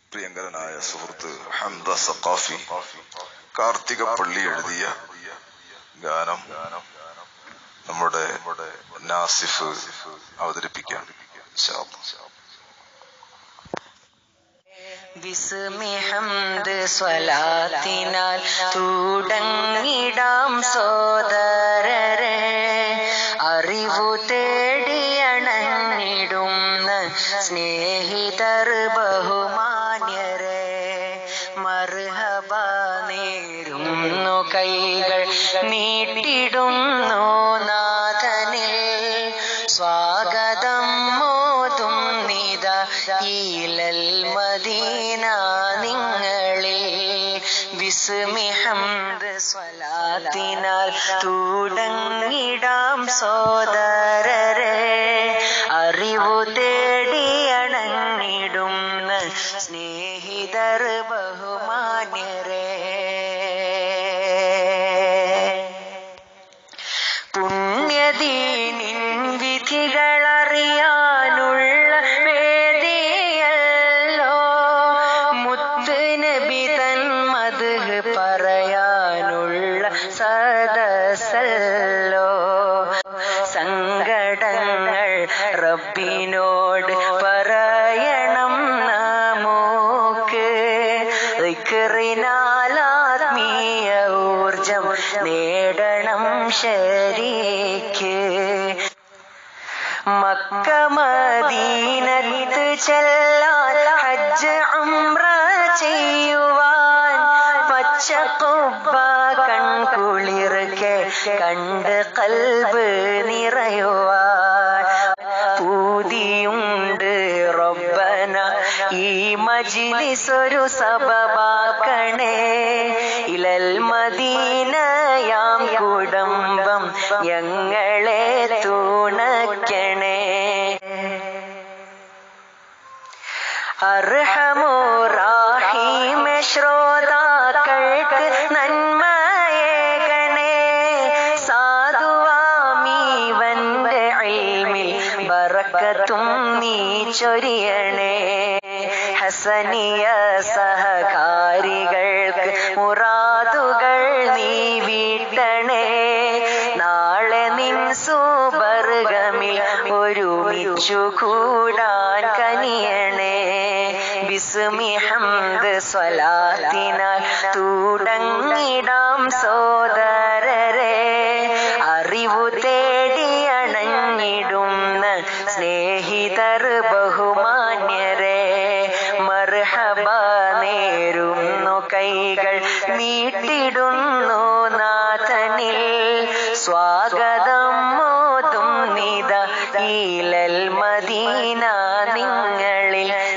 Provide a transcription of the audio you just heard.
പ്രിയങ്കരനായ സുഹൃത്ത് ഹംദ സഖാഫി കാർത്തിക പള്ളി എഴുതിയ ഗാനം നമ്മുടെ നാസിഫ് അവതരിപ്പിക്കാൻ ഇൻഷാ അല്ലാ. ബിസ്മി ഹംദ് സ്വലാത്തിനാൽ തുടങ്ങിടാം സോദരരെ അറിവു തേടിയണഞ്ഞിടുന്ന സ്നേഹിതർ ബഹുമാന്യരെ മർഹബ നേരുന്നു കൈകൾ നീട്ടിടുന്നു നാഥനിൽ സ്വാഗതം മോതും നിത ഈലൽ മദീന നിങ്ങളിൽ ബിസ്മി ഹംദ് സ്വലാത്തിനാൽ തുടങ്ങിടാം സോദരരെ അറിവു തേടിയണഞ്ഞിടുന്ന സ്നേഹിതർ ബഹുമാന്യരെ പുണ്യദീനിൻ വിധികളറിയാനുള്ള വേദിയല്ലോ മുത്ത് നബി തൻ മത് പറയാനുള്ള സദസ്സല്ലോ സങ്കടങ്ങൾ റബ്ബിനോട് പറയണം നമുക്ക് ദിക്റിനാലാത്മീയ ഊർജം നേടണം ശരീക്ക് മക്ക മദീനത്ത് ചെല്ലാൻ ഹജ്ജ് ഉംറ ചെയ്യുവാൻ പച്ചക്കൊബ്ബ കൺകുളിർക്കെ കണ്ട് കൽബ് നിറയുവാൻ പൂതിയുണ്ട് റബ്ബന ഈ മജിലിസ് ഒരു സബബാക്കണേ ഇലൽ മദീനയാം കുടുംബം ഞങ്ങളെ തുണയ്ക്കണേ അർഹമോറാഹിമ ശ്രോതാക്കൾക്ക് നന്മയേകണേ സാധുവാമീവന്റെ ഇൽമിൽ ബറക്കത്തും നീ ചൊരിയണേ ഹസനിയ സഹകാരികൾക്ക് മുറാദുകൾ നീ വീട്ടണേ നാളെ നിൻ സുബർഗമിൽ ഒരുമിച്ചു കൂടാൻ കനിയണേ ബിസ്മി ഹംദ് സ്വലാത്തിനാൽ തുടങ്ങിടാം സോദരരെ അറിവു തേടിയണഞ്ഞിടുന്ന സ്നേഹിതർ ബഹുമാന്യരെ മർഹബ നേരുന്നു കൈകൾ നീട്ടിടുന്നു നാഥനിൽ സ്വാഗതം മോതും നിത ഈലൽ മദീന നിങ്ങളിൽ